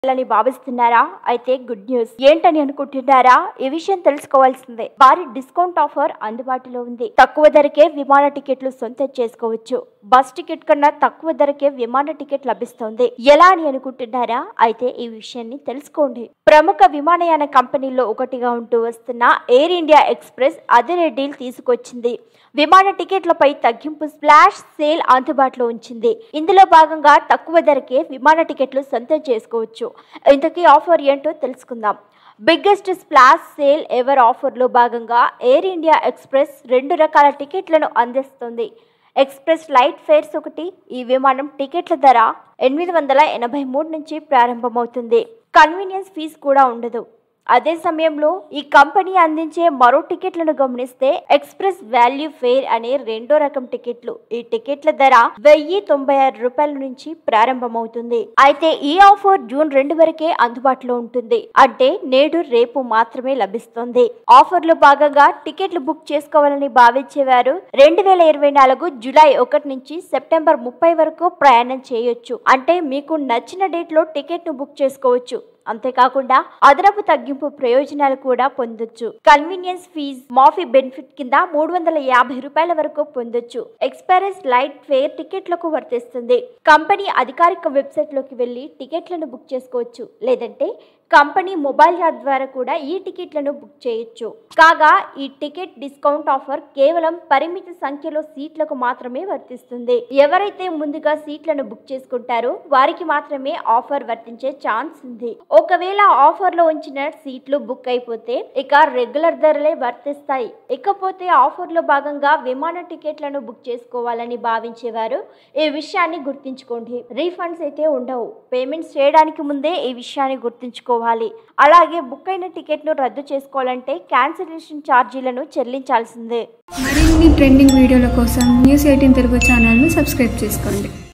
అని భావిస్తున్నారా అయితే good news ఏంటని అనుకుంటున్నారా ఈ విషయం తెలుసుకోవాల్సిందే భారీ డిస్కౌంట్ ఆఫర్ అందుబాటులో ఉంది తక్కువ ధరకే విమాన టికెట్లు సొంతం చేసుకోవచ్చు బస్ టికెట్ కన్నా తక్కువ ధరకే విమాన టికెట్ లభిస్తోంది ఎలా అని అనుకుంటున్నారా అయితే ఈ విషయాన్ని తెలుసుకోండి ప్రముఖ విమానయాన కంపెనీల్లో ఒకటిగా ఉంటూ వస్తున్న ఎయిర్ ఇండియా ఎక్స్ప్రెస్ అదే డీల్ తీసుకొచ్చింది విమాన టికెట్లపై తగ్గింపు స్ప్లాష్ సేల్ అందుబాటులో ఉంచింది ఇందులో భాగంగా తక్కువ ధరకే విమాన టికెట్లు సొంతం చేసుకోవచ్చు ఇంతకీ ఆఫర్ ఏంటో తెలుసుకుందాం బిగ్గెస్ట్ స్ప్లాష్ సేల్ ఎవర్ ఆఫర్లో భాగంగా ఎయిర్ ఇండియా ఎక్స్ప్రెస్ రెండు రకాల టికెట్లను అందిస్తుంది ఎక్స్ప్రెస్ లైట్ ఫేర్స్ ఒకటి ఈ విమానం టికెట్ల ధర ఎనిమిది వందల ఎనభై మూడు నుంచి ప్రారంభమవుతుంది కన్వీనియన్స్ ఫీజు కూడా ఉండదు అదే సమయంలో ఈ కంపెనీ అందించే మరో టికెట్లను గమనిస్తే ఎక్స్ప్రెస్ వాల్యూ ఫేర్ అనే రెండో రకం టికెట్లు ఈ టికెట్ల ధర వెయ్యి తొంభై ఆరు రూపాయల నుంచి ప్రారంభమవుతుంది అయితే ఈ ఆఫర్ జూన్ రెండు వరకే అందుబాటులో ఉంటుంది అంటే నేడు రేపు మాత్రమే లభిస్తుంది ఆఫర్లో భాగంగా టికెట్లు బుక్ చేసుకోవాలని భావించేవారు రెండు వేల ఇరవై నాలుగు జూలై ఒకటి నుంచి సెప్టెంబర్ ముప్పై వరకు ప్రయాణం చేయొచ్చు అంటే మీకు నచ్చిన డేట్ లో టికెట్ ను బుక్ చేసుకోవచ్చు అంతేకాకుండా అదనపు తగ్గింపు ప్రయోజనాలు కూడా పొందొచ్చు కన్వీనియన్స్ ఫీజ్ మాఫీ బెనిఫిట్ కింద మూడు వందల యాభై రూపాయల వరకు పొందొచ్చు ఎక్స్పైరస్ లైట్ ఫేర్ టికెట్లకు వర్తిస్తుంది కంపెనీ అధికారిక వెబ్సైట్ లోకి వెళ్లి టికెట్లను బుక్ చేసుకోవచ్చు లేదంటే కంపెనీ మొబైల్ యాప్ ద్వారా కూడా ఈ టికెట్లను బుక్ చేయొచ్చు కాగా ఈ టికెట్ డిస్కౌంట్ ఆఫర్ కేవలం పరిమిత సంఖ్యలో సీట్లకు మాత్రమే వర్తిస్తుంది ఎవరైతే ముందుగా సీట్లను బుక్ చేసుకుంటారో వారికి మాత్రమే ఆఫర్ వర్తించే ఛాన్స్ ఉంది ఒకవేళ ఆఫర్ లో ఉంచిన సీట్లు బుక్ అయిపోతే ఇక రెగ్యులర్ ధరలే వర్తిస్తాయి ఇకపోతే ఆఫర్ లో భాగంగా విమాన టికెట్లను బుక్ చేసుకోవాలని భావించేవారు ఈ విషయాన్ని గుర్తుంచుకోండి రీఫండ్స్ అయితే ఉండవు పేమెంట్స్ చేయడానికి ముందే ఈ విషయాన్ని గుర్తుంచుకోవాలి అలాగే బుక్ అయిన టికెట్ను రద్దు చేసుకోవాలంటే క్యాన్సిలేషన్ ఛార్జీలను చెల్లించాల్సిందే మరిన్ని ట్రెండింగ్ వీడియోల కోసం న్యూస్ ఎయిటీన్ తెలుగు ఛానల్ను సబ్స్క్రైబ్ చేసుకోండి